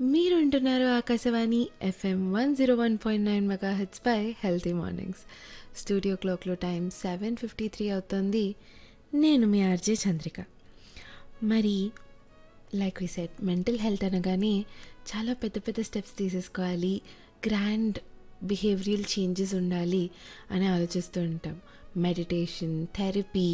మీరు వింటున్నారు Akashvani FM one zero one point nine megahertz పై హెల్తీ మార్నింగ్స్ స్టూడియో క్లాక్లో టైం సెవెన్ ఫిఫ్టీ త్రీ అవుతుంది నేను మీ ఆర్జే చంద్రిక మరి like we set mental health అనగానే చాలా పెద్ద పెద్ద స్టెప్స్ తీసేసుకోవాలి గ్రాండ్ బిహేవియరల్ చేంజెస్ ఉండాలి అని ఆలోచిస్తూ ఉంటాం మెడిటేషన్ థెరపీ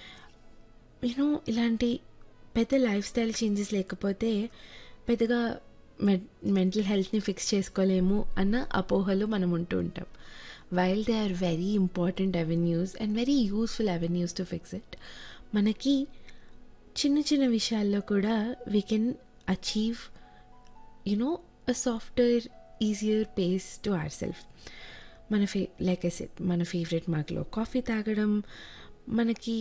యూనో ఇలాంటి పెద్ద లైఫ్ స్టైల్ చేంజెస్ లేకపోతే పెద్దగా మె మెంటల్ హెల్త్ని ఫిక్స్ చేసుకోలేము అన్న అపోహలు మనం ఉంటూ ఉంటాం while they are very important avenues and very useful avenues to fix it మనకి చిన్న చిన్న విషయాల్లో కూడా we can achieve you know a software easier pace to our self మన ఫే లైక్ ఐ సెట్ మన ఫేవరెట్ మార్క్లో కాఫీ తాగడం మనకి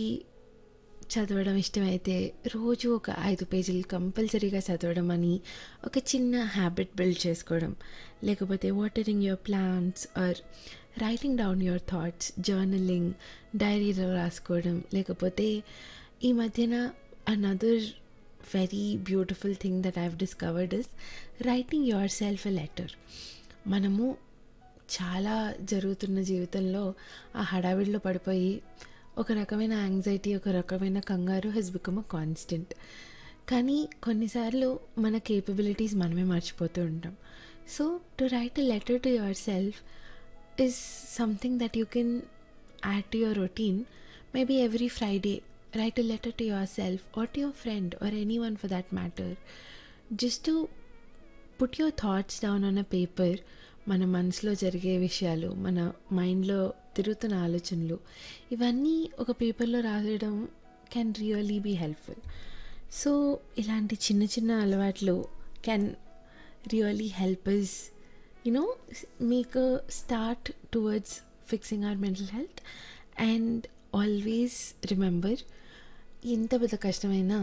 చదవడం ఇష్టమైతే రోజు ఒక ఐదు పేజీలు కంపల్సరీగా చదవడం అని ఒక చిన్న హ్యాబిట్ బిల్డ్ చేసుకోవడం లేకపోతే watering your plants or writing down your thoughts journaling డైరీలో రాసుకోవడం లేకపోతే ఈ మధ్యన another very beautiful thing that I've discovered is writing your self a letter మనము చాలా జరుగుతున్న జీవితంలో ఆ హడావిడిలో పడిపోయి ఒక రకమైన యాంగ్జైటీ ఒక రకమైన కంగారు హెస్ బికమ్ అ కాన్స్టెంట్ కానీ కొన్నిసార్లు మన కేపబిలిటీస్ మనమే మర్చిపోతూ ఉంటాం so to write a letter to your self is something that you can add to your routine. Maybe every Friday, write a letter to yourself or to your friend or anyone for that matter. Just to put your thoughts down on a paper. మన మనసులో జరిగే విషయాలు మన మైండ్లో తిరుగుతున్న ఆలోచనలు ఇవన్నీ ఒక పేపర్లో రాయడం can really be helpful so ఇలాంటి చిన్న చిన్న అలవాట్లు can really help is you know make a start towards fixing our mental health and always remember ఎంత పెద్ద కష్టమైనా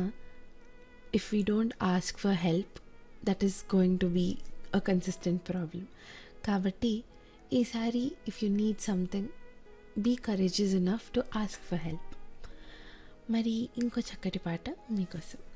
if we don't ask for help that is going to be a consistent problem కాబట్టి ఈసారి if you need something be courageous enough to ask for help మరి ఇంకో చక్కటి పాట మీకోసం